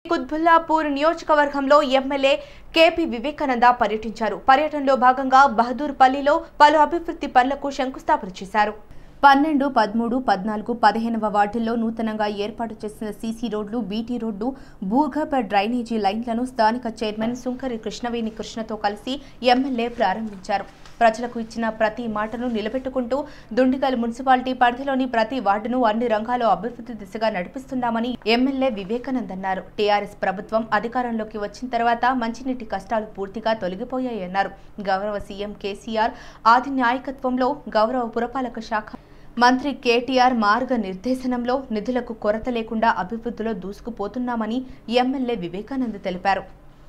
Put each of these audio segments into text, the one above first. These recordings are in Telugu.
కుత్బుల్లాపూర్ నియోజకవర్గంలో ఎమ్మెల్యే కేపీ వివేకానంద పర్యటించారు పర్యటనలో భాగంగా బహదూర్పల్లిలో పలు అభివృద్ధి పనులకు శంకుస్థాపన చేశారు పన్నెండు పదమూడు పద్నాలుగు పదిహేనవ వార్డుల్లో నూతనంగా ఏర్పాటు చేసిన సీసీ రోడ్లు బీటీ రోడ్డు భూగర్భ డ్రైనేజీ లైన్లను స్థానిక చైర్మన్ సుంకరి కృష్ణవేణి కృష్ణతో కలిసి ఎమ్మెల్యే ప్రారంభించారు ప్రజలకు ఇచ్చిన ప్రతి మాటను నిలబెట్టుకుంటూ దుండిగల్ మున్సిపాలిటీ పరిధిలోని ప్రతి వార్డును అన్ని రంగాల్లో అభివృద్ధి దిశగా నడిపిస్తున్నామని ఎమ్మెల్యే వివేకానంద్ అన్నారు టీఆర్ఎస్ ప్రభుత్వం అధికారంలోకి వచ్చిన తర్వాత మంచినీటి కష్టాలు పూర్తిగా తొలగిపోయాయన్నారు గౌరవ సీఎం కేసీఆర్ ఆది నాయకత్వంలో గౌరవ పురపాలక శాఖ మంత్రి కేటీఆర్ మార్గ నిర్దేశనంలో నిధులకు కొరత లేకుండా అభివృద్ధిలో దూసుకుపోతున్నామని ఎమ్మెల్యే వివేకానంద్ తెలిపారు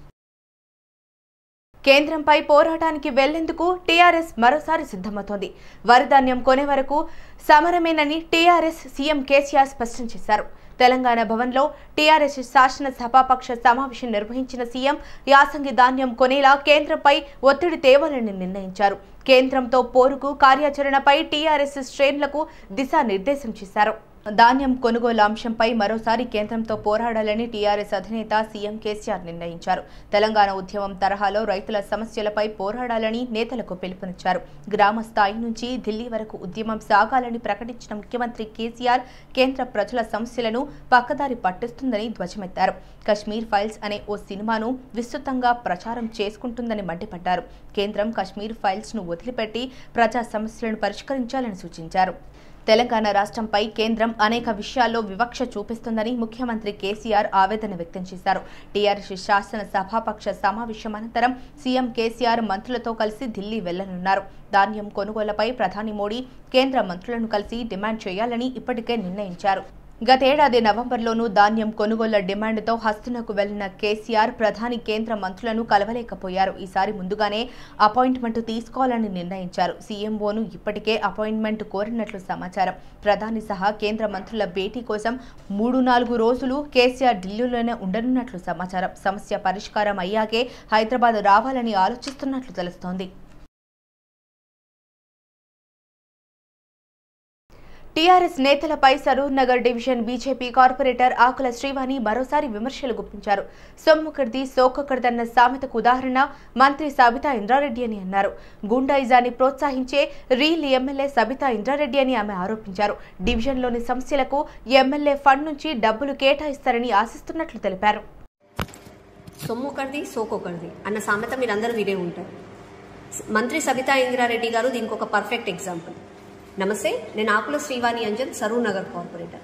కేంద్రంపై పోరాటానికి వెళ్లేందుకు టీఆర్ఎస్ మరోసారి సిద్ధమవుతోంది వరధాన్యం కొనే వరకు సమరమేనని టీఆర్ఎస్ సీఎం కేసీఆర్ స్పష్టం చేశారు తెలంగాణ భవన్లో టీఆర్ఎస్ శాసన సభాపక్ష సమావేశం నిర్వహించిన సీఎం యాసంగి ధాన్యం కొనేలా కేంద్రంపై ఒత్తిడి తేవాలని నిర్ణయించారు కేంద్రంతో పోరుకు కార్యాచరణపై టీఆర్ఎస్ శ్రేణులకు దిశానిర్దేశం చేశారు ధాన్యం కొనుగోలు అంశంపై మరోసారి కేంద్రంతో పోరాడాలని టీఆర్ఎస్ అధినేత సీఎం కేసీఆర్ నిర్ణయించారు తెలంగాణ ఉద్యమం తరహాలో రైతుల సమస్యలపై పోరాడాలని నేతలకు పిలుపునిచ్చారు గ్రామ స్థాయి నుంచి ఢిల్లీ వరకు ఉద్యమం సాగాలని ప్రకటించిన ముఖ్యమంత్రి కేసీఆర్ కేంద్ర ప్రజల సమస్యలను పక్కదారి పట్టిస్తుందని ధ్వజమెత్తారు కశ్మీర్ ఫైల్స్ అనే ఓ సినిమాను విస్తృతంగా ప్రచారం చేసుకుంటుందని మండిపడ్డారు కేంద్రం కశ్మీర్ ఫైల్స్ ను వదిలిపెట్టి ప్రజా సమస్యలను పరిష్కరించాలని సూచించారు తెలంగాణ రాష్ట్రంపై కేంద్రం అనేక విషయాల్లో వివక్ష చూపిస్తుందని ముఖ్యమంత్రి కేసీఆర్ ఆవేదన వ్యక్తం చేశారు టీఆర్ఎస్ శాసన సభాపక్ష సమావేశం అనంతరం సీఎం కేసీఆర్ మంత్రులతో కలిసి ఢిల్లీ వెళ్లనున్నారు ధాన్యం కొనుగోళ్లపై ప్రధాని మోడీ కేంద్ర మంత్రులను కలిసి డిమాండ్ చేయాలని ఇప్పటికే నిర్ణయించారు గతేడాది నవంబర్లోనూ ధాన్యం కొనుగోళ్ల డిమాండ్తో హస్తనకు వెళ్లిన కేసీఆర్ ప్రధాని కేంద్ర మంత్రులను కలవలేకపోయారు ఈసారి ముందుగానే అపాయింట్మెంట్ తీసుకోవాలని నిర్ణయించారు సీఎంఓను ఇప్పటికే అపాయింట్మెంట్ కోరినట్లు సమాచారం ప్రధాని సహా కేంద్ర మంత్రుల భేటీ కోసం మూడు నాలుగు రోజులు కేసీఆర్ ఢిల్లీలోనే ఉండనున్నట్లు సమాచారం సమస్య పరిష్కారం అయ్యాకే హైదరాబాద్ రావాలని ఆలోచిస్తున్నట్లు తెలుస్తోంది టీఆర్ఎస్ నేతలపై Saroor Nagar division BJP corporator Akula Srivani మరోసారి విమర్శలు గుప్పించారు సొమ్ముకర్ది సోకకర్దన్న సామెతకు ఉదాహరణ మంత్రి సబితా ఇంద్రారెడ్డి అని అన్నారు గుండాయిజాన్ని ప్రోత్సహించే రీల్ ఎమ్మెల్యే సబితా ఇంద్రారెడ్డి అని ఆమె ఆరోపించారు డివిజన్లోని సమస్యలకు ఎమ్మెల్యే ఫండ్ నుంచి డబ్బులు కేటాయిస్తారని ఆశిస్తున్నట్లు తెలిపారు సొమ్మొకరిది సోకొకరిది అన్న సామెత మీరందరూ వినే ఉంటారు మంత్రి సబితా ఇంద్రారెడ్డి గారు దీనికి ఒక పర్ఫెక్ట్ ఎగ్జాంపుల్ నమస్తే నేను ఆకుల శ్రీవాణి అంజన్ సరూర్ నగర్ కార్పొరేటర్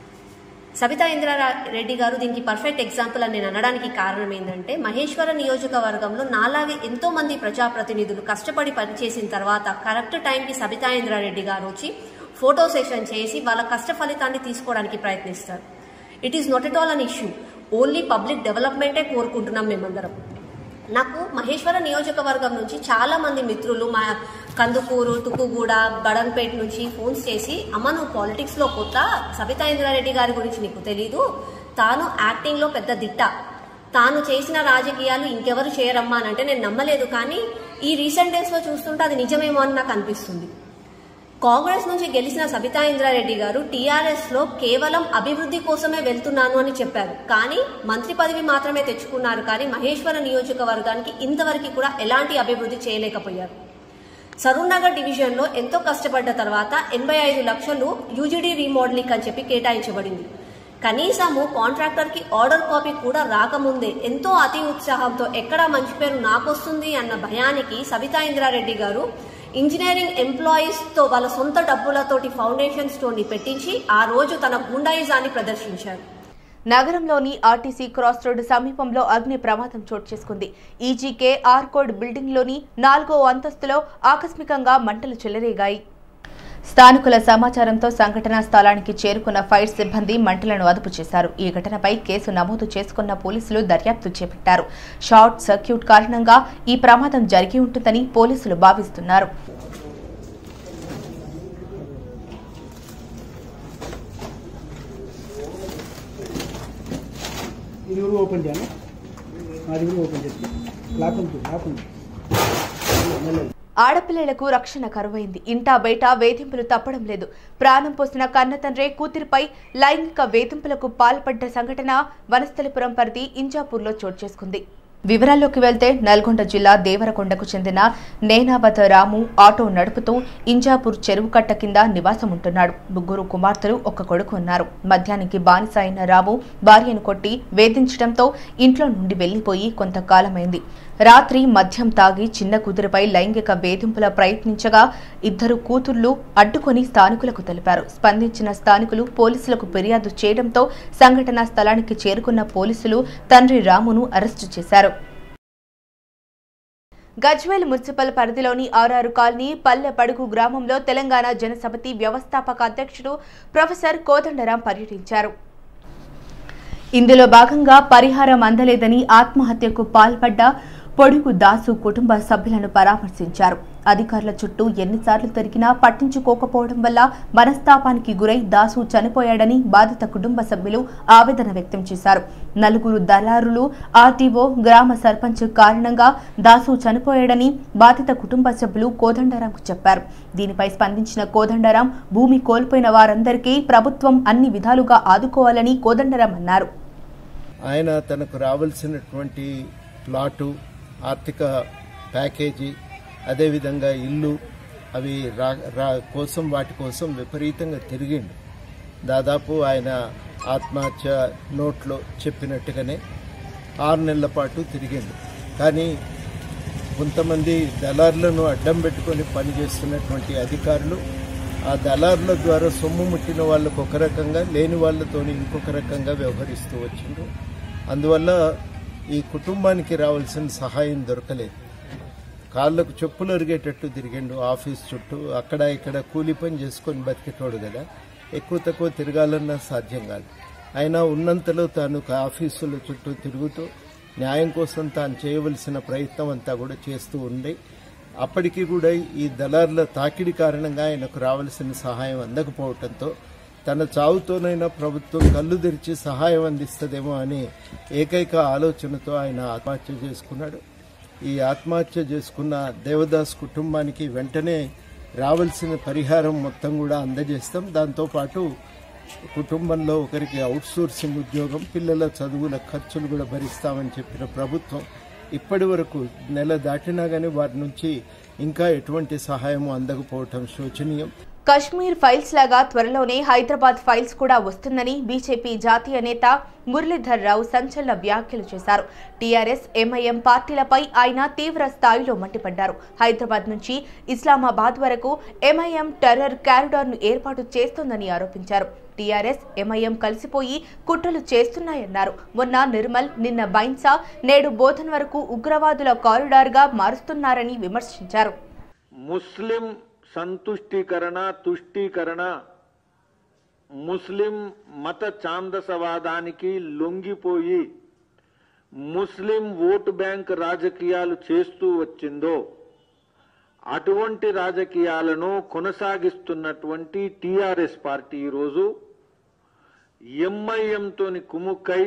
సబితా ఇంద్రారెడ్డి గారు దీనికి పర్ఫెక్ట్ ఎగ్జాంపుల్ అని నేను అనడానికి కారణం ఏంటంటే మహేశ్వర నియోజకవర్గంలో నాలాగే ఎంతో మంది ప్రజాప్రతినిధులు కష్టపడి పనిచేసిన తర్వాత కరెక్ట్ టైంకి సబితా ఇంద్రారెడ్డి గారు వచ్చి ఫోటో సెషన్ చేసి వాళ్ళ కష్ట ఫలితాన్ని తీసుకోవడానికి ప్రయత్నిస్తారు it is not at all an issue only public డెవలప్మెంటే కోరుకుంటున్నాం మేమందరం నాకు మహేశ్వర నియోజకవర్గం నుంచి చాలా మంది మిత్రులు మా కందుకూరు తుక్కుగూడ బడన్పేట నుంచి ఫోన్స్ చేసి అమ్మ నువ్వు పాలిటిక్స్ లో కొత్త సబితా ఇంద్రారెడ్డి గారి గురించి నీకు తెలీదు తాను యాక్టింగ్ లో పెద్ద దిట్ట తాను చేసిన రాజకీయాలు ఇంకెవరు చేయరమ్మా అని అంటే నేను నమ్మలేదు కానీ ఈ రీసెంట్ డేస్ లో చూస్తుంటే అది నిజమేమో అని నాకు అనిపిస్తుంది కాంగ్రెస్ నుంచి గెలిచిన సబితా ఇంద్రారెడ్డి గారు టీఆర్ఎస్ లో కేవలం అభివృద్ధి కోసమే వెళ్తున్నాను అని చెప్పారు కానీ మంత్రి పదవి మాత్రమే తెచ్చుకున్నారు కానీ మహేశ్వర నియోజకవర్గానికి ఇంతవరకు కూడా ఎలాంటి అభివృద్ధి చేయలేకపోయారు సరూర్నగర్ డివిజన్ లో ఎంతో కష్టపడ్డ తర్వాత ఎనభై ఐదు లక్షలు యూజీడీ రీమోడలింగ్ అని చెప్పి కేటాయించబడింది కనీసము కాంట్రాక్టర్ కి ఆర్డర్ కాపీ కూడా రాకముందే ఎంతో అతి ఉత్సాహంతో ఎక్కడా మంచి పేరు నాకొస్తుంది అన్న భయానికి సబితా ఇంద్రారెడ్డి గారు ఇంజనీరింగ్ ఎంప్లాయీస్ తో వాళ్ళ సొంత డబ్బులతోటి ఫౌండేషన్ స్టోర్ ని పెట్టించి ఆ రోజు తన గుండాయిజాన్ని ప్రదర్శించారు నగరంలోని ఆర్టీసీ క్రాస్ రోడ్డు సమీపంలో అగ్ని ప్రమాదం చోటు చేసుకుంది ఈజీకే ఆర్కోడ్ బిల్డింగ్లోని నాలుగో అంతస్తులో ఆకస్మికంగా మంటలు చెలరేగాయి స్థానికుల సమాచారంతో సంఘటనా స్థలానికి చేరుకున్న ఫైర్ సిబ్బంది మంటలను అదుపు చేశారు ఈ ఘటనపై కేసు నమోదు చేసుకున్న పోలీసులు దర్యాప్తు చేపట్టారు షార్ట్ సర్క్యూట్ కారణంగా ఈ ప్రమాదం జరిగి ఉంటుందని పోలీసులు భావిస్తున్నారు ఇది కూడా ఓపెన్ చేయాలి అది కూడా ఓపెన్ చేస్తాను లాక్ ఉంటుంది లాక్ ఉంది మెల్లగా. ఆడపిల్లలకు రక్షణ కరువైంది ఇంటా బయట వేధింపులు తప్పడం లేదు ప్రాణం పోసిన కన్న తండ్రే కూతురిపై లైంగిక వేధింపులకు పాల్పడ్డ సంఘటన వనస్థలిపురం పరిధి ఇంజాపూర్లో చోటు చేసుకుంది వివరాల్లోకి వెళ్తే నల్గొండ జిల్లా దేవరకొండకు చెందిన నేనావత రాము ఆటో నడుపుతూ ఇంజాపూర్ చెరువు కట్ట కింద నివాసం ఉంటున్నాడు ముగ్గురు కుమార్తెలు ఒక కొడుకు ఉన్నారు మద్యానికి బానిస అయిన రాము భార్యను కొట్టి వేధించడంతో ఇంట్లో నుండి వెళ్లిపోయి కొంతకాలమైంది రాత్రి మద్యం తాగి చిన్న కూతురిపై లైంగిక వేధింపుల ప్రయత్నించగా ఇద్దరు కూతుర్లు అడ్డుకొని స్థానికులకు తెలిపారు స్పందించిన స్థానికులు పోలీసులకు ఫిర్యాదు చేయడంతో సంఘటనా స్థలానికి చేరుకున్న పోలీసులు తండ్రి రామును అరెస్టు చేశారు గజ్వేల్ మున్సిపల్ పరిధిలోని ఆర్ఆర్ కాలనీ పల్లె పడుగు గ్రామంలో తెలంగాణ జనసమితి వ్యవస్థాపక అధ్యక్షుడు ప్రొఫెసర్ కోదండరాం పర్యటించారు ఇందులో భాగంగా పరిహారం అందలేదని ఆత్మహత్యకు పాల్పడ్డ పొడుగు దాసు కుటుంబ సభ్యులను పరామర్శించారు అధికారుల చుట్టూ ఎన్నిసార్లు తిరిగినా పట్టించుకోకపోవడం వల్ల మనస్తాపానికి గురై దాసు చనిపోయాడని బాధిత కుటుంబ సభ్యులు ఆవేదన వ్యక్తం చేశారు నలుగురు దళారులు ఆర్టీఓ గ్రామ సర్పంచ్ కారణంగా దాసు చనిపోయాడని బాధిత కుటుంబ సభ్యులు కోదండరాంకు చెప్పారు దీనిపై స్పందించిన కోదండరాం భూమి కోల్పోయిన వారందరికీ ప్రభుత్వం అన్ని విధాలుగా ఆదుకోవాలని కోదండరాం అన్నారు ఆయన తనకు రావాల్సినటువంటి ప్లాటు ఆర్థిక ప్యాకేజీ అదేవిధంగా ఇల్లు అవి రా రా కోసం వాటి కోసం విపరీతంగా తిరిగిండు దాదాపు ఆయన ఆత్మహత్య నోట్లో చెప్పినట్టుగానే ఆరు నెలల పాటు తిరిగిండు కానీ కొంతమంది దళారులను అడ్డం పెట్టుకొని పనిచేస్తున్నటువంటి అధికారులు ఆ దళారుల ద్వారా సొమ్ము ముట్టిన వాళ్ళకు ఒక రకంగా లేని వాళ్ళతోని ఇంకొక రకంగా వ్యవహరిస్తూ వచ్చిండ్రు అందువల్ల ఈ కుటుంబానికి రావాల్సిన సహాయం దొరకలేదు కాళ్ళకు చెప్పులు అరిగేటట్టు తిరిగిండు ఆఫీస్ చుట్టూ అక్కడ ఇక్కడ కూలి పని చేసుకొని బతికేటోడు కదా ఎక్కువ తక్కువ తిరగాలన్నా సాధ్యం కాదు అయినా ఉన్నంతలో తాను ఆఫీసుల చుట్టూ తిరుగుతూ న్యాయం కోసం తాను చేయవలసిన ప్రయత్నం అంతా కూడా చేస్తూ ఉండి అప్పటికి కూడా ఈ దళారుల తాకిడి కారణంగా ఆయనకు రావాల్సిన సహాయం అందకపోవడంతో తన చావుతోనైనా ప్రభుత్వం కళ్ళు తెరిచి సహాయం అందిస్తుందేమో అని ఏకైక ఆలోచనతో ఆయన ఆత్మహత్య చేసుకున్నాడు ఈ ఆత్మహత్య చేసుకున్న దేవదాస్ కుటుంబానికి వెంటనే రావాల్సిన పరిహారం మొత్తం కూడా అందజేస్తాం దాంతోపాటు కుటుంబంలో ఒకరికి అవుట్సోర్సింగ్ ఉద్యోగం పిల్లల చదువుల ఖర్చులు కూడా భరిస్తామని చెప్పిన ప్రభుత్వం ఇప్పటి వరకు నెల దాటినా కానీ వారి నుంచి ఇంకా ఎటువంటి సహాయం అందకపోవటం శోచనీయం కశ్మీర్ ఫైల్స్ లాగా త్వరలోనే హైదరాబాద్ ఫైల్స్ కూడా వస్తుందని బీజేపీ జాతీయ నేత మురళీధర్ రావు సంచలన వ్యాఖ్యలు చేశారు టీఆర్ఎస్ ఎంఐఎం పార్టీలపై ఆయన తీవ్ర స్థాయిలో మండిపడ్డారు హైదరాబాద్ నుంచి ఇస్లామాబాద్ వరకు ఎంఐఎం టెర్రర్ కారిడార్ను ఏర్పాటు చేస్తోందని ఆరోపించారు టీఆర్ఎస్ ఎంఐఎం కలిసిపోయి కుట్రలు చేస్తున్నాయన్నారు మొన్న నిర్మల్ నిన్న బైన్సా నేడు బోధన్ వరకు ఉగ్రవాదుల కారిడార్గా మారుస్తున్నారని విమర్శించారు ముస్లిం సంతుష్టీకరణ తుష్టీకరణ ముస్లిం మత ఛాందసవాదానికి లొంగిపోయి ముస్లిం ఓటు బ్యాంక్ రాజకీయాలు చేస్తూ వచ్చిందో అటువంటి రాజకీయాలను కొనసాగిస్తున్నటువంటి టిఆర్ఎస్ పార్టీ ఈరోజు ఎంఐఎంతోని కుముక్కై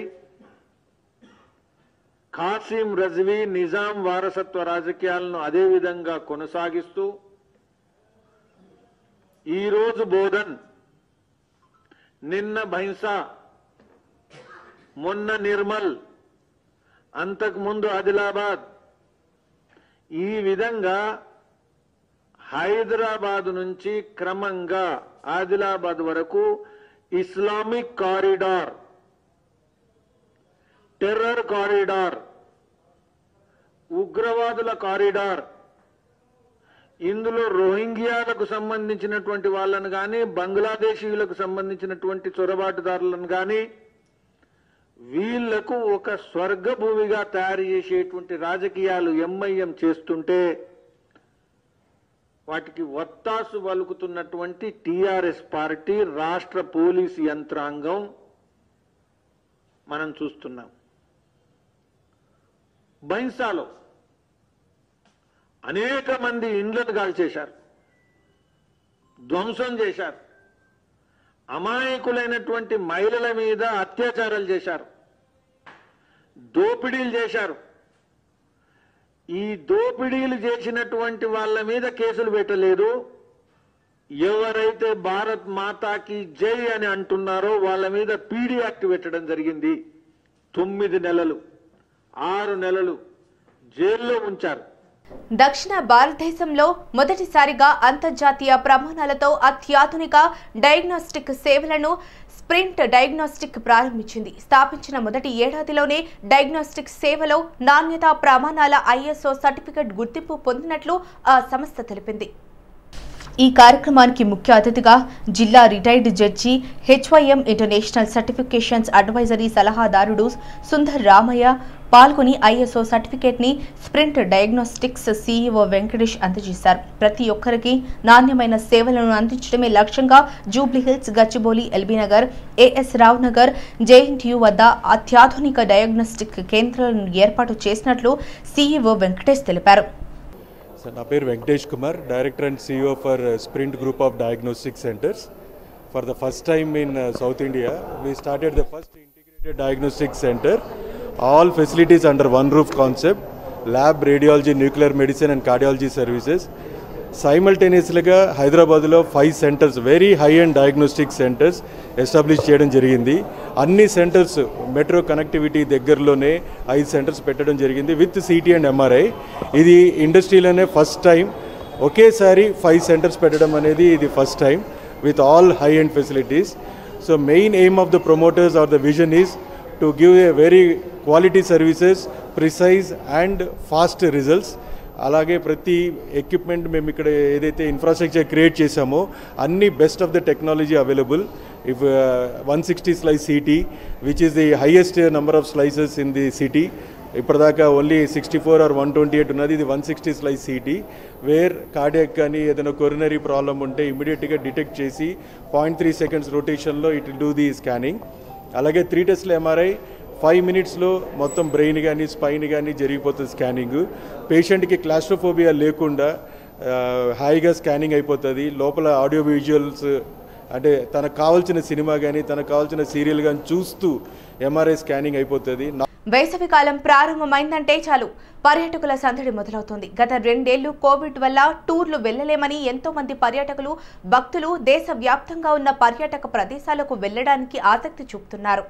ఖాసిం రజ్వీ నిజాం వారసత్వ రాజకీయాలను అదే విధంగా కొనసాగిస్తూ ఈరోజు బోధన్ నిన్న భైంసా మొన్న నిర్మల్ అంతకుముందు ఆదిలాబాద్ ఈ విధంగా హైదరాబాద్ నుంచి క్రమంగా ఆదిలాబాద్ వరకు ఇస్లామిక్ కారిడార్ టెర్రర్ కారిడార్ ఉగ్రవాదుల కారిడార్ ఇందులో రోహింగ్యాలకు సంబంధించినటువంటి వాళ్ళను కానీ బంగ్లాదేశీయులకు సంబంధించినటువంటి చొరబాటుదారులను కానీ వీళ్లకు ఒక స్వర్గభూమిగా తయారు చేసేటువంటి రాజకీయాలు ఎంఐఎం చేస్తుంటే వాటికి ఒత్తాసు పలుకుతున్నటువంటి టిఆర్ఎస్ పార్టీ రాష్ట్ర పోలీసు యంత్రాంగం మనం చూస్తున్నాం బైన్సాలో అనేక మంది ఇండ్లను కాల్చేశారు ధ్వంసం చేశారు అమాయకులైనటువంటి మహిళల మీద అత్యాచారాలు చేశారు దోపిడీలు చేశారు ఈ దోపిడీలు చేసినటువంటి వాళ్ళ మీద కేసులు పెట్టలేదు ఎవరైతే భారత్ మాతాకి జై అని అంటున్నారో వాళ్ళ మీద పీడీ యాక్ట్ పెట్టడం జరిగింది తొమ్మిది నెలలు ఆరు నెలలు జైల్లో ఉంచారు దక్షిణ భారతదేశంలో మొదటిసారిగా అంతర్జాతీయ ప్రమాణాలతో అత్యాధునిక డయాగ్నోస్టిక్ సేవలను స్ప్రింట్ డయాగ్నోస్టిక్ ప్రారంభించింది స్థాపించిన మొదటి ఏడాదిలోనే డయాగ్నోస్టిక్ సేవలో నాణ్యతా ప్రమాణాల ఐఎస్ఓ సర్టిఫికెట్ గుర్తింపు పొందినట్లు ఆ సంస్థ తెలిపింది ఈ కార్యక్రమానికి ముఖ్య అతిథిగా జిల్లా retired judge HYM international certifications advisory సలహాదారుడు సుందర్ రామయ్య పాల్గొని ఐఎస్ఓ సర్టిఫికేట్ ని స్ప్రింట్ డయాగ్నోస్టిక్స్ సీఈఓ వెంకటేష్ అందజేశారు ప్రతి ఒక్కరికి నాణ్యమైన సేవలను అందించడమే లక్ష్యంగా జూబ్లీహిల్స్ గచ్చిబౌలి ఎల్బీనగర్ ఏఎస్ రావు నగర్ జేఎన్టీయూ వద్ద అత్యాధునిక డయాగ్నోస్టిక్ కేంద్రాలను ఏర్పాటు చేసినట్లు సీఈఓ వెంకటేష్ తెలిపారు సార్ నా పేరు Venkatesh Kumar director and CEO for sprint group of diagnostic centres for the first time in South India we started the first integrated diagnostic centre all facilities under one roof concept lab radiology nuclear medicine and cardiology services సైమల్టేనియస్లీగా హైదరాబాద్లో five centres very high and diagnostic centres establish చేయడం జరిగింది అన్ని సెంటర్స్ మెట్రో కనెక్టివిటీ దగ్గరలోనే ఐదు సెంటర్స్ పెట్టడం జరిగింది విత్ సిటీ అండ్ ఎంఆర్ఐ ఇది ఇండస్ట్రీలోనే ఫస్ట్ టైం ఒకేసారి ఫైవ్ సెంటర్స్ పెట్టడం అనేది ఇది first time with all high and facilities so main aim of the promoters or the vision is to give a very quality services precise and fast results అలాగే ప్రతి ఎక్విప్మెంట్ మేము ఇక్కడ ఏదైతే ఇన్ఫ్రాస్ట్రక్చర్ క్రియేట్ చేశామో అన్ని best of the technology available if one sixty slice CT which is the highest number of slices in the city ఇప్పటిదాకా only sixty four or one twenty eight ఉన్నది ఇది one sixty slice CT where cardiac కానీ ఏదైనా కొరినరీ ప్రాబ్లం ఉంటే ఇమీడియట్గా డిటెక్ట్ చేసి పాయింట్ త్రీ సెకండ్స్ రొటేషన్లో ఇట్ డూ ది స్కానింగ్ అలాగే త్రీ టెస్ట్ల ఎంఆర్ఐ ఫైవ్ మినిట్స్లో మొత్తం బ్రెయిన్ కానీ స్పైన్ కానీ జరిగిపోతుంది స్కానింగ్ పేషెంట్కి క్లాస్ట్రోఫోబియా లేకుండా ఆ, హాయిగా స్కానింగ్ అయిపోతుంది లోపల ఆడియో విజువల్స్ అంటే తనకు కావాల్సిన సినిమా కానీ తనకు కావాల్సిన సీరియల్ కానీ చూస్తూ ఎంఆర్ఐ స్కానింగ్ అయిపోతుంది వేసవి కాలం ప్రారంభమైందంటే చాలు పర్యాటకుల సందడి మొదలవుతుంది గత రెండేళ్లు కోవిడ్ వల్ల టూర్లు వెళ్లలేమని ఎంతో మంది పర్యాటకులు భక్తులు దేశ వ్యాప్తంగా ఉన్న పర్యాటక ప్రదేశాలకు వెళ్లడానికి ఆసక్తి చూపుతున్నారు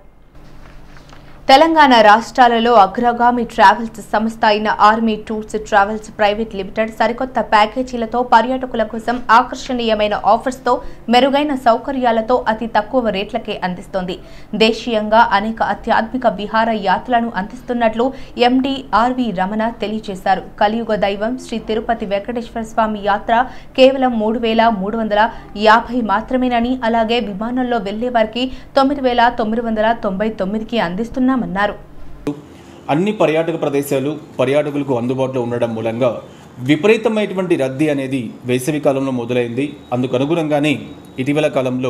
తెలంగాణ రాష్ట్రాలలో అగ్రగామి ట్రావెల్స్ సంస్థ అయిన army tours travels private limited సరికొత్త ప్యాకేజీలతో పర్యాటకుల కోసం ఆకర్షణీయమైన ఆఫర్స్తో మెరుగైన సౌకర్యాలతో అతి తక్కువ రేట్లకే అందిస్తోంది దేశీయంగా అనేక అత్యాధునిక విహార యాత్రలను అందిస్తున్నట్లు ఎండీ ఆర్వి రమణ తెలియజేశారు కలియుగ దైవం శ్రీ తిరుపతి వెంకటేశ్వర స్వామి యాత్ర కేవలం మూడు వేల మూడు వందల యాభై మాత్రమేనని అలాగే విమానంలో వెళ్లే వారికి తొమ్మిది వేల తొమ్మిది వందల తొంభై తొమ్మిదికి అందిస్తున్నామన్నారు అన్ని పర్యాటక ప్రదేశాలు పర్యాటకులకు అందుబాటులో ఉండడం మూలంగా విపరీతమైనటువంటి రద్దీ అనేది వేసవి కాలంలో మొదలైంది అందుకు అనుగుణంగానే ఇటీవల కాలంలో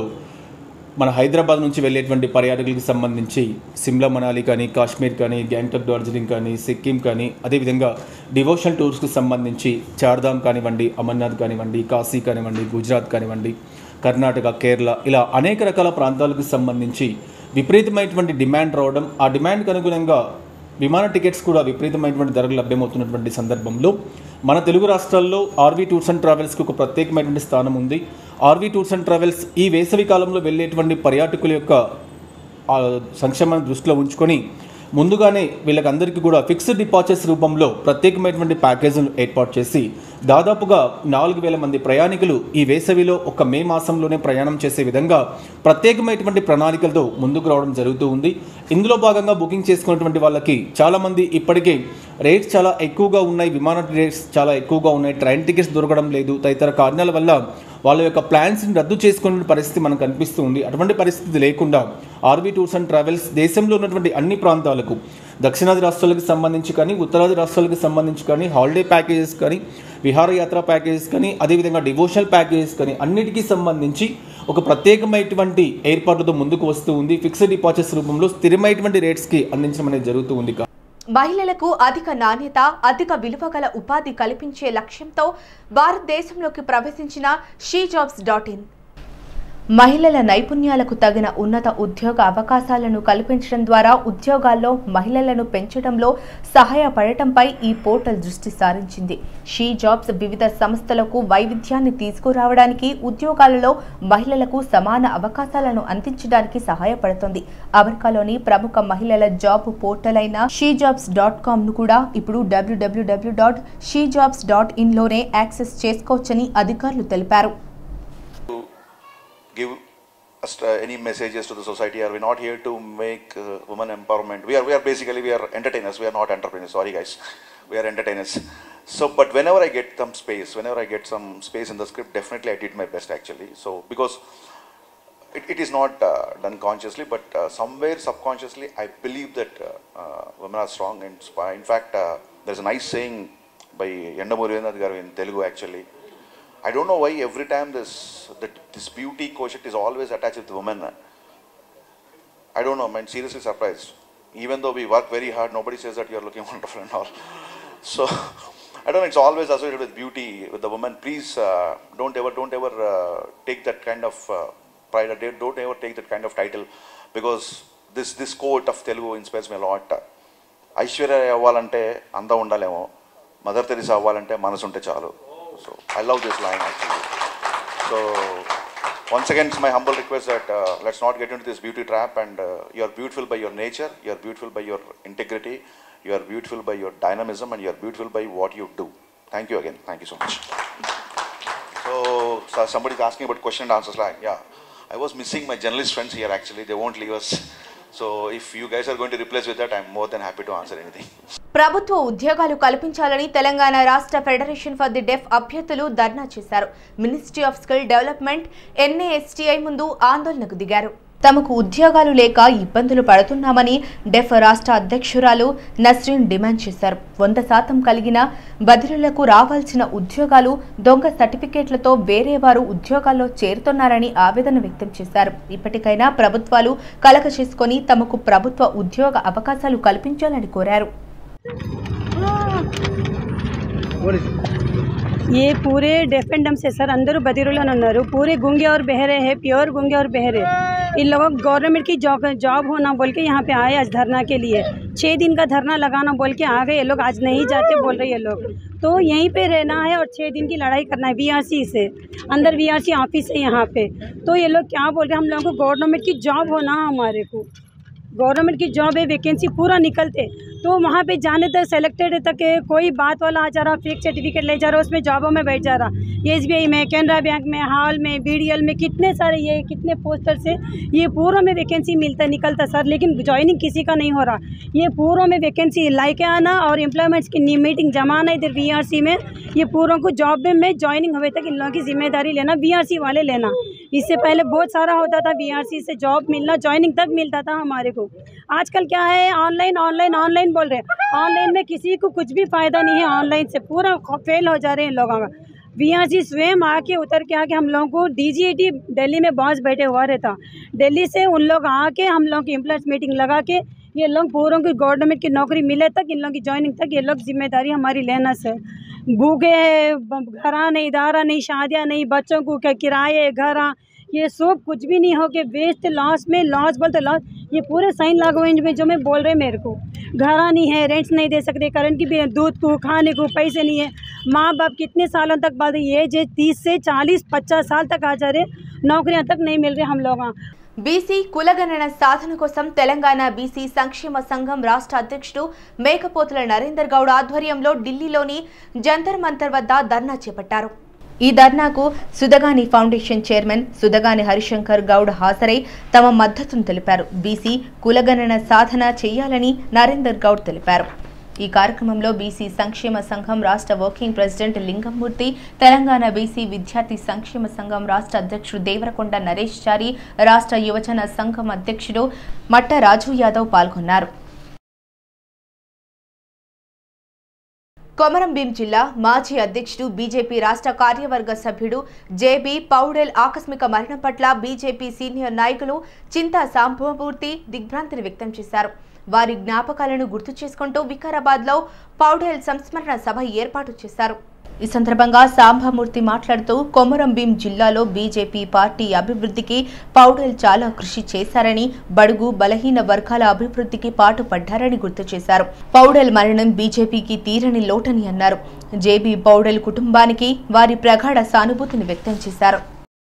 మన హైదరాబాద్ నుంచి వెళ్ళేటువంటి పర్యాటకులకు సంబంధించి సిమ్లా మనాలి కానీ కాశ్మీర్ కానీ గ్యాంగ్టక్ డార్జిలింగ్ కానీ సిక్కిం కానీ అదేవిధంగా డివోషనల్ టూర్స్కి సంబంధించి చార్ధామ్ కానివ్వండి అమర్నాథ్ కానివ్వండి కాశీ కానివ్వండి గుజరాత్ కానివ్వండి కర్ణాటక కేరళ ఇలా అనేక రకాల ప్రాంతాలకు సంబంధించి విపరీతమైనటువంటి డిమాండ్ రావడం ఆ డిమాండ్కి అనుగుణంగా విమాన టికెట్స్ కూడా విపరీతమైనటువంటి ధరలు లభ్యమవుతున్నటువంటి సందర్భంలో మన తెలుగు రాష్ట్రాల్లో ఆర్వీ టూర్స్ అండ్ ట్రావెల్స్కి ఒక ప్రత్యేకమైనటువంటి స్థానం ఉంది ఆర్వీ టూర్స్ అండ్ ట్రావెల్స్ ఈ వేసవి కాలంలో వెళ్ళేటువంటి పర్యాటకుల యొక్క ఆ సంక్షేమాన్ని దృష్టిలో ఉంచుకొని ముందుగానే వీళ్ళకందరికీ కూడా ఫిక్స్డ్ డిపార్చర్స్ రూపంలో ప్రత్యేకమైనటువంటి ప్యాకేజీలు ఏర్పాటు చేసి దాదాపుగా నాలుగు వేల మంది ప్రయాణికులు ఈ వేసవిలో ఒక మే మాసంలోనే ప్రయాణం చేసే విధంగా ప్రత్యేకమైనటువంటి ప్రణాళికలతో ముందుకు రావడం జరుగుతూ ఉంది ఇందులో భాగంగా బుకింగ్ చేసుకున్నటువంటి వాళ్ళకి చాలామంది ఇప్పటికే రేట్స్ చాలా ఎక్కువగా ఉన్నాయి విమాన రేట్స్ చాలా ఎక్కువగా ఉన్నాయి ట్రైన్ టికెట్స్ దొరకడం లేదు తదితర కారణాల వల్ల వాళ్ళ యొక్క ప్లాన్స్ని రద్దు చేసుకునే పరిస్థితి మనకు కనిపిస్తూ ఉంది అటువంటి పరిస్థితి లేకుండా ఆర్బీ టూర్స్ అండ్ ట్రావెల్స్ దేశంలో ఉన్నటువంటి అన్ని ప్రాంతాలకు దక్షిణాది రాష్ట్రాలకు సంబంధించి కానీ ఉత్తరాది రాష్ట్రాలకు సంబంధించి కానీ హాలిడే ప్యాకేజెస్ కానీ విహారయాత్ర ప్యాకేజెస్ కానీ అదేవిధంగా డివోషనల్ ప్యాకేజెస్ కానీ అన్నిటికీ సంబంధించి ఒక ప్రత్యేకమైనటువంటి ఏర్పాటుతో ముందుకు వస్తూ ఉంది ఫిక్స్డ్ డిపార్చర్స్ రూపంలో స్థిరమైనటువంటి రేట్స్కి అందించడం అనేది జరుగుతూ ఉంది మహిళలకు అధిక నాణ్యత అధిక విలువ గల ఉపాధి కల్పించే లక్ష్యంతో భారతదేశంలోకి ప్రవేశించిన షీ జాబ్స్ డాట్ ఇన్ మహిళల నైపుణ్యాలకు తగిన ఉన్నత ఉద్యోగ అవకాశాలను కల్పించడం ద్వారా ఉద్యోగాల్లో మహిళలను పెంచడంలో సహాయపడటంపై ఈ పోర్టల్ దృష్టి సారించింది షీ జాబ్స్ వివిధ సంస్థలకు వైవిధ్యాన్ని తీసుకురావడానికి ఉద్యోగాలలో మహిళలకు సమాన అవకాశాలను అందించడానికి సహాయపడుతుంది అమెరికాలోని ప్రముఖ మహిళల జాబ్ పోర్టల్ అయిన షీ జాబ్స్ డాట్ కామ్ ను కూడా ఇప్పుడు డబ్ల్యూడబ్ల్యూడబ్ల్యూ dot she jobs dot in లోనే యాక్సెస్ చేసుకోవచ్చని అధికారులు తెలిపారు give us uh, any messages to the society or we're not here to make uh, women empowerment we are we are basically we are entertainers we are not entrepreneurs sorry guys we are entertainers so but whenever i get some space whenever i get some space in the script definitely i did my best actually so because it, it is not uh, done consciously but uh, somewhere subconsciously i believe that uh, uh, women are strong and sp- in fact uh, there's a nice saying by Yandamuri garu in Telugu actually I don't know why every time this that this beauty quotient is always attached with women. I don't know. I'm seriously surprised. Even though we work very hard, nobody says that you're looking wonderful and all. So I don't know. It's always associated with beauty with the woman. Please uh, don't ever don't ever uh, take that kind of uh, pride. or Don't don't ever take that kind of title because this this quote of Telugu inspires me a lot. Aishwarya అవ్వాలంటే అందం ఉండాలేమో మదర్ తెరిసా అవ్వాలంటే మనసు ఉంటే చాలు so I love this line actually so once again it's my humble request that uh, let's not get into this beauty trap and uh, you are beautiful by your nature you are beautiful by your integrity you are beautiful by your dynamism and you are beautiful by what you do thank you again thank you so much so, so somebody is asking about question and answers like yeah i was missing my journalist friends here actually they won't leave us so if you guys are going to replace with that i'm more than happy to answer anything ప్రభుత్వ ఉద్యోగాలు కల్పించాలని తెలంగాణ రాష్ట్ర ఫెడరేషన్ ఫర్ ది డెఫ్ అభ్యర్థులు ధర్నా చేశారు ministry of skill development NASTI ముందు ఆందోళనకు దిగారు తమకు ఉద్యోగాలు లేక ఇబ్బందులు పడుతున్నామని డెఫ్ రాష్ట్ర అధ్యక్షురాలు నస్రీన్ డిమాండ్ చేశారు వంద శాతం కలిగిన బదిలీలకు రావాల్సిన ఉద్యోగాలు దొంగ సర్టిఫికేట్లతో వేరే వారు ఉద్యోగాల్లో చేరుతున్నారని ఆవేదన వ్యక్తం చేశారు ఇప్పటికైనా ప్రభుత్వాలు కలక చేసుకొని తమకు ప్రభుత్వ ఉద్యోగ అవకాశాలు కల్పించాలని కోరారు ये पूरे डेफ एंड डम से सर అందరూ బదిరులు అని ఉన్నారు पूरे गूंगे और बहरे हैं प्योर गूंगे और बहरे इन लोगों को गवर्नमेंट की जॉब जॉब होना बोल के यहाँ पे आए आज धरना के लिए छः दिन का धरना लगाना बोल के आ गए ये लोग आज नहीं जाते बोल रहे ये लोग तो यहीं पे रहना है और छः दिन की लड़ाई करना है वीआरसी से अंदर वीआरसी ऑफिस है यहाँ पे तो ये लोग क्या बोल रहे हैं हम लोगों को गवर्नमेंट की जॉब होना है हमारे को गवर्नमेंट की जॉब है वैकेंसी पूरा निकलते तो वहाँ पे जाने तक सेलेक्टेड तक है, कोई बात वाला आ जा रहा फेक सर्टिफिकेट ले जा रहा उसमें जॉबों में बैठ जा रहा एस में कैनरा बैंक में हाल में बी में कितने सारे ये कितने पोस्टर से ये पूरों में वैकेंसी मिलता निकलता सर लेकिन ज्वाइनिंग किसी का नहीं हो रहा ये पूरों में वैकेंसी लाई के आना और एम्प्लॉयमेंट्स की मीटिंग जमाना इधर वी में ये पूरों को जॉब में ज्वाइनिंग हुए तक इन लोगों की जिम्मेदारी लेना वी वाले लेना इससे पहले बहुत सारा होता था वी से जॉब मिलना ज्वाइनिंग तक मिलता था हमारे को आजकल क्या है ऑनलाइन ऑनलाइन ऑनलाइन बोल रहे हैं ऑनलाइन में किसी को कुछ भी फायदा नहीं है ऑनलाइन से पूरा फेल हो जा रहे हैं इन लोगों का वी स्वयं आके उतर के आके हम लोगों को डी दिल्ली में बॉस बैठे हुआ रहता दिल्ली से उन लोग आके हम लोग की एम्प्लॉयज मीटिंग लगा के ये लोग पूरों की गवर्नमेंट की नौकरी मिले तक इन लोगों की ज्वाइनिंग तक ये लोग जिम्मेदारी हमारी लेना सर भूखे है घरा नहीं दारा नहीं शादियाँ नहीं बच्चों को क्या किराए घर ये सब कुछ भी नहीं हो के वेस्ट लॉस में लॉस बोलते लॉस ये पूरे साइन लागू में जो मैं बोल रहे मेरे को घरा नहीं है रेंट्स नहीं दे सकते करंट की भी दूध को खाने को पैसे नहीं है माँ बाप कितने सालों तक बाद ये जो तीस से चालीस पचास साल तक आ जा रहे नौकरियाँ तक नहीं मिल रही हम लोग బీసీ కులగణన సాధన కోసం తెలంగాణ బీసీ సంక్షేమ సంఘం రాష్ట్ర అధ్యక్షుడు మేకపోతుల నరేందర్ గౌడ్ ఆధ్వర్యంలో ఢిల్లీలోని జంతర్ మంతర్ వద్ద ధర్నా చేపట్టారు ఈ ధర్నాకు సుదగాని ఫౌండేషన్ చైర్మన్ సుదగాని హరిశంకర్ గౌడ్ హాజరై తమ మద్దతును తెలిపారు బీసీ కులగణన సాధన చేయాలని నరేందర్ గౌడ్ తెలిపారు ఈ కార్యక్రమంలో బీసీ సంక్షేమ సంఘం రాష్ట్ర working president Lingamurthy Telangana BC విద్యార్థి సంక్షేమ సంఘం రాష్ట్ర అధ్యక్షుడు దేవరకొండ నరేష్ చారి రాష్ట్ర యువజన సంఘం అధ్యక్షుడు మట్ట రాజు యాదవ్ పాల్గొన్నారు కొమరంభీం జిల్లా మాజీ అధ్యక్షుడు బీజేపీ రాష్ట్ర కార్యవర్గ సభ్యుడు జేబీ పౌడెల్ ఆకస్మిక మరణం పట్ల బీజేపీ సీనియర్ నాయకులు చింతా సాంబమూర్తి దిగ్భ్రాంతిని వ్యక్తం చేశారు వారి జ్ఞాపకాలను గుర్తు చేసుకుంటూ వికారాబాద్ లో పౌడెల్ సంస్మరణ సభ ఏర్పాటు చేశారు ఈ సందర్భంగా సాంబమూర్తి మాట్లాడుతూ కొమరం భీం జిల్లాలో బీజేపీ పార్టీ అభివృద్ధికి పౌడెల్ చాలా కృషి చేశారని బడుగు బలహీన వర్గాల అభివృద్ధికి పాటుపడ్డారని గుర్తు చేశారు పౌడెల్ మరణం బీజేపీకి తీరని లోటని అన్నారు జేబీ పౌడెల్ కుటుంబానికి వారి ప్రగాఢ సానుభూతిని వ్యక్తం చేశారు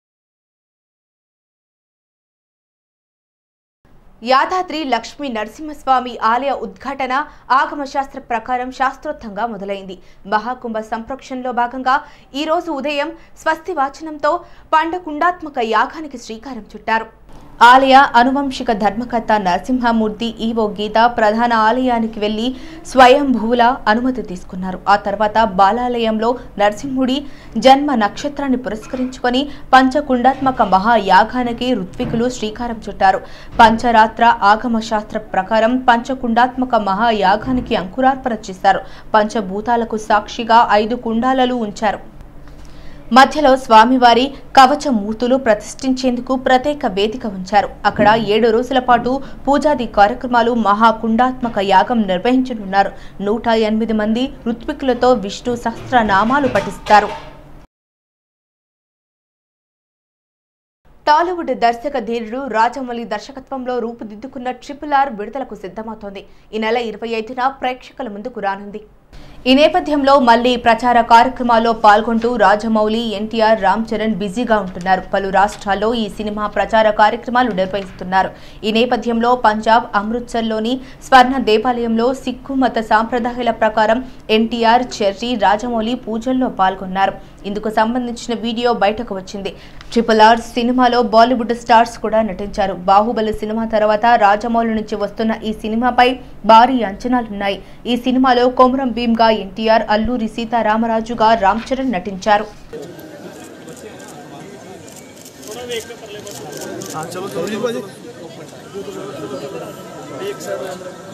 యాదాద్రి లక్ష్మీ నరసింహస్వామి ఆలయ ఉద్ఘాటన ఆగమ శాస్త్ర ప్రకారం శాస్త్రోత్తంగా మొదలైంది మహాకుంభ సంప్రోక్షణలో భాగంగా ఈ రోజు ఉదయం స్వస్తి వాచనంతో పండకుండాత్మక యాగానికి శ్రీకారం చుట్టారు ఆలయ అనువంశిక ధర్మకర్త నరసింహమూర్తి ఈవో గీత ప్రధాన ఆలయానికి వెళ్లి స్వయంభూవుల అనుమతి తీసుకున్నారు ఆ తర్వాత బాలాలయంలో నరసింహుడి జన్మ నక్షత్రాన్ని పురస్కరించుకొని పంచకుండాత్మక మహాయాగానికి ఋత్వికులు శ్రీకారం చుట్టారు పంచరాత్ర ఆగమ శాస్త్ర ప్రకారం పంచకుండాత్మక మహాయాగానికి అంకురార్పణ చేశారు పంచభూతాలకు సాక్షిగా ఐదు కుండాలలు ఉంచారు మధ్యలో స్వామివారి కవచ మూర్తులు ప్రతిష్ఠించేందుకు ప్రత్యేక వేదిక ఉంచారు అక్కడ ఏడు రోజుల పాటు పూజాది కార్యక్రమాలు మహాకుండాత్మక యాగం నిర్వహించనున్నారు నూట ఎనిమిది మంది ఋత్వికులతో విష్ణు సహస్రనామాలు పఠిస్తారు టాలీవుడ్ దర్శక ధీరుడు రాజమౌళి దర్శకత్వంలో రూపుదిద్దుకున్న ట్రిపుల్ ఆర్ విడుదలకు సిద్ధమవుతోంది ఈ నెల ఇరవై ఐదున ప్రేక్షకుల ముందుకు రానుంది ఈ నేపథ్యంలో మళ్లీ ప్రచార కార్యక్రమాల్లో పాల్గొంటూ రాజమౌళి ఎన్టీఆర్ రామ్ చరణ్ బిజీగా ఉంటున్నారు పలు రాష్ట్రాల్లో ఈ సినిమా ప్రచార కార్యక్రమాలు నిర్వహిస్తున్నారు ఈ నేపథ్యంలో పంజాబ్ అమృత్సర్లోని స్వర్ణ దేవాలయంలో సిక్కు మత సాంప్రదాయాల ప్రకారం ఎన్టీఆర్ చెర్రీ రాజమౌళి పూజల్లో పాల్గొన్నారు ఇందుకు సంబంధించిన వీడియో బయటకు వచ్చింది ట్రిపుల్ ఆర్ సినిమాలో బాలీవుడ్ స్టార్స్ కూడా నటించారు బాహుబలి సినిమా తర్వాత రాజమౌళి నుంచి వస్తున్న ఈ సినిమాపై భారీ అంచనాలున్నాయి ఈ సినిమాలో కొమరం భీమ్గా ఎన్టీఆర్ అల్లూరి సీతారామరాజుగా రామ్ చరణ్ నటించారు हाँ चलो चलो एक साइड